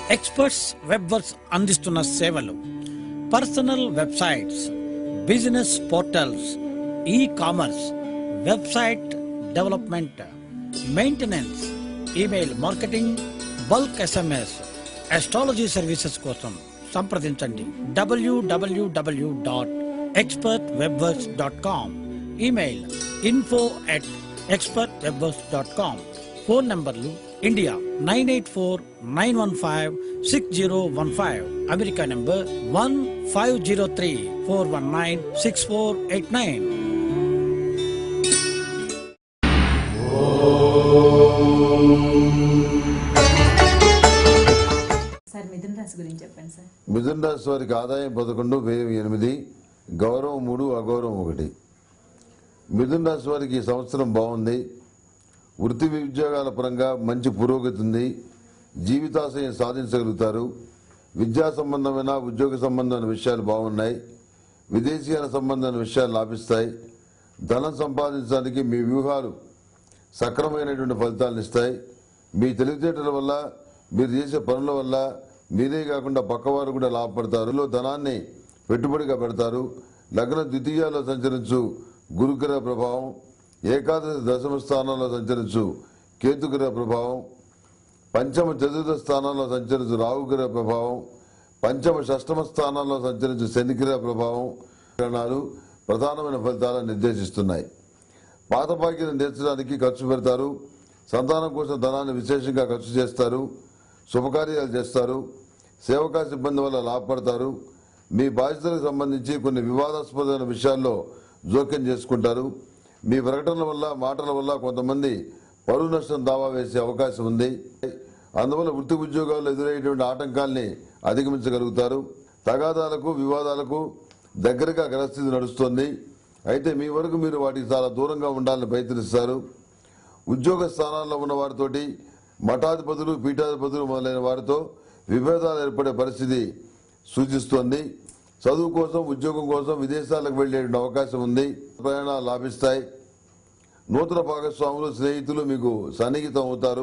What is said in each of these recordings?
experts Webworks అందిస్తున్న సేవలు personal websites business portals e commerce website development maintenance email marketing bulk SMS astrology services కోసం సంప్రదించండి WWW dot Expert Webworks dot com email info at Expert Webworks dot com phone నంబర్లు India nine eight four nine one five six zero one five America number one five zero three four one nine six four eight nine sir మిథున రాశి గురించి చెప్పండి sir మిథున రాశి వారికి ఆదాయం పదకొండు వ్యయం ఎనిమిది గౌరవం మూడు అగౌరవం ఒకటి మిథున రాశి వారికి ఈ సంవత్సరం బాగుంది వృత్తి ఉద్యోగాల పరంగా మంచి పురోగతి ఉంది జీవితాశయం సాధించగలుగుతారు విద్యా సంబంధమైన ఉద్యోగ సంబంధమైన విషయాలు బాగున్నాయి విదేశీయాల సంబంధమైన విషయాలు లాభిస్తాయి ధనం సంపాదించడానికి మీ వ్యూహాలు సక్రమైనటువంటి ఫలితాలను ఇస్తాయి మీ తెలివితేటల వల్ల మీరు చేసే పనుల వల్ల మీరే కాకుండా పక్కవారు కూడా లాభపడతారు ఇందులో ధనాన్ని పెట్టుబడిగా పెడతారు లగ్న ద్వితీయాల్లో సంచరించు గురుగ్రహ ప్రభావం ఏకాదశి దశమ స్థానంలో సంచరించు కేతుగ్రహ ప్రభావం పంచమ చతుర్థ స్థానంలో సంచరించు రాహుగ్రహ ప్రభావం పంచమ షష్టమ స్థానంలో సంచరించు శనిగ్రహ ప్రభావం గ్రహణాలు ప్రధానమైన ఫలితాలను నిర్దేశిస్తున్నాయి పాత బాకీలను తీర్చడానికి ఖర్చు పెడతారు సంతానం కోసం ధనాన్ని విశేషంగా ఖర్చు చేస్తారు శుభకార్యాలు చేస్తారు సేవకా సిబ్బంది వల్ల లాభపడతారు మీ బాధ్యతలకు సంబంధించి కొన్ని వివాదాస్పదమైన విషయాల్లో జోక్యం చేసుకుంటారు మీ ప్రకటనల వల్ల మాటల వల్ల కొంతమంది పరువు నష్టం దావా వేసే అవకాశం ఉంది అందువల్ల వృత్తి ఉద్యోగాల్లో ఎదురయ్యేటువంటి ఆటంకాల్ని అధిగమించగలుగుతారు తగాదాలకు వివాదాలకు దగ్గరగా గ్రహస్థితి నడుస్తోంది అయితే మీ వరకు మీరు వాటికి చాలా దూరంగా ఉండాలని ప్రయత్నిస్తారు ఉద్యోగ స్థానాల్లో ఉన్న వారితోటి మఠాధిపతులు పీఠాధిపతులు మొదలైన వారితో విభేదాలు ఏర్పడే పరిస్థితి సూచిస్తోంది చదువు కోసం ఉద్యోగం కోసం విదేశాలకు వెళ్లే అవకాశం ఉంది ప్రయాణాలు లాభిస్తాయి నూతన భాగస్వాములు స్నేహితులు మీకు సన్నిహితం అవుతారు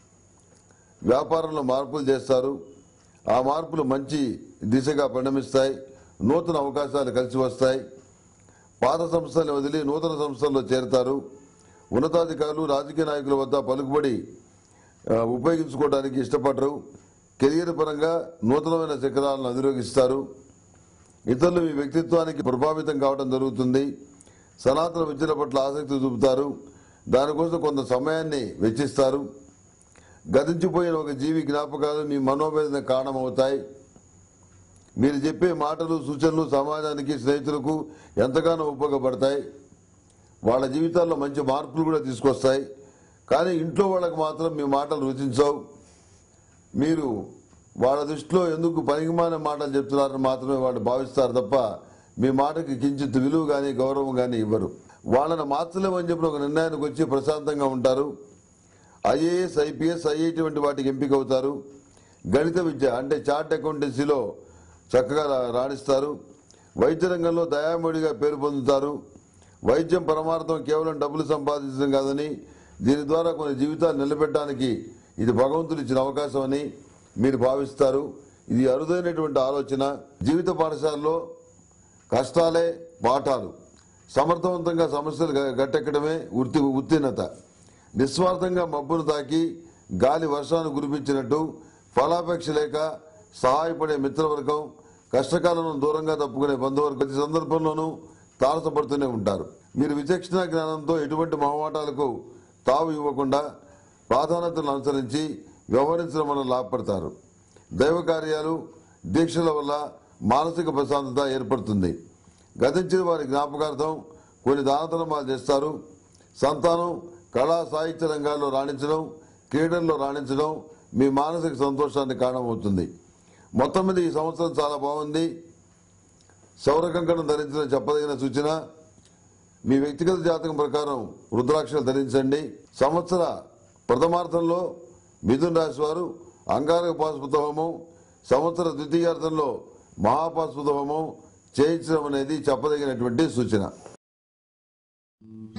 వ్యాపారంలో మార్పులు చేస్తారు ఆ మార్పులు మంచి దిశగా పరిణమిస్తాయి నూతన అవకాశాలు కలిసి వస్తాయి పాత సంస్థల్ని వదిలి నూతన సంస్థల్లో చేరతారు ఉన్నతాధికారులు రాజకీయ నాయకుల వద్ద పలుకుబడి ఆ, ఉపయోగించుకోవడానికి ఇష్టపడరు కెరియర్ పరంగా నూతనమైన శిఖరాలను అధిరోగిస్తారు ఇతరులు మీ వ్యక్తిత్వానికి ప్రభావితం కావడం జరుగుతుంది సనాతన విద్యల పట్ల ఆసక్తి చూపుతారు దానికోసం కొంత సమయాన్ని వెచ్చిస్తారు గతించిపోయిన ఒక జీవి జ్ఞాపకాలు మీ మనోవేదన కారణమవుతాయి మీరు చెప్పే మాటలు సూచనలు సమాజానికి స్నేహితులకు ఎంతగానో ఉపయోగపడతాయి వాళ్ళ జీవితాల్లో మంచి మార్పులు కూడా తీసుకొస్తాయి కానీ ఇంట్లో వాళ్ళకి మాత్రం మీ మాటలు రుచించవు మీరు వాళ్ళ దృష్టిలో ఎందుకు పనికిమాన మాటలు చెప్తున్నారని మాత్రమే వాళ్ళు భావిస్తారు తప్ప మీ మాటకి కించిత్ విలువ కానీ గౌరవం కానీ ఇవ్వరు వాళ్ళని మార్చలేమని చెప్పిన ఒక నిర్ణయానికి వచ్చి ప్రశాంతంగా ఉంటారు ఐఏఎస్ ఐపీఎస్ ఐఐటి వంటి వాటికి ఎంపిక అవుతారు గణిత విద్య అంటే చార్ట్ అకౌంటెన్సీలో చక్కగా రా- రాణిస్తారు వైద్య రంగంలో దయామూడిగా పేరు పొందుతారు వైద్యం పరమార్థం కేవలం డబ్బులు సంపాదించడం కాదని దీని ద్వారా కొన్ని జీవితాలు నిలబెట్టడానికి ఇది భగవంతుడు ఇచ్చిన అవకాశం అని మీరు భావిస్తారు ఇది అరుదైనటువంటి ఆలోచన జీవిత పాఠశాలలో కష్టాలే పాఠాలు సమర్థవంతంగా సమస్యలు గ- గట్టెక్కడమే వృత్తి ఉత్తీర్ణత నిస్వార్థంగా మబ్బును తాకి గాలి వర్షాన్ని కురిపించినట్టు ఫలాపేక్ష లేక సహాయపడే మిత్రవర్గం కష్టకాలంలో దూరంగా తప్పుకునే బంధువర్గం ప్రతి సందర్భంలోనూ తారసపడుతూనే ఉంటారు మీరు విచక్షణ జ్ఞానంతో ఎటువంటి మొహమాటాలకు తావు ఇవ్వకుండా ప్రాధాన్యతలను అనుసరించి వ్యవహరించడం వల్ల లాభపడతారు దైవ కార్యాలు దీక్షల వల్ల మానసిక ప్రశాంతత ఏర్పడుతుంది గతించిన వారి జ్ఞాపకార్థం కొన్ని దానధర్మాలు చేస్తారు సంతానం కళా సాహిత్య రంగాల్లో రాణించడం క్రీడల్లో రాణించడం మీ మానసిక సంతోషాన్ని కారణమవుతుంది మొత్తం మీద ఈ సంవత్సరం చాలా బాగుంది సౌర కంకణం ధరించిన చెప్పదగిన సూచన మీ వ్యక్తిగత జాతకం ప్రకారం రుద్రాక్షలు ధరించండి సంవత్సర ప్రథమార్థంలో మిథున రాశి వారు అంగారక పాశుపత హోమం సంవత్సర ద్వితీయార్థంలో మహాపాశుపత హోమం చేయించడం అనేది చెప్పదగినటువంటి సూచన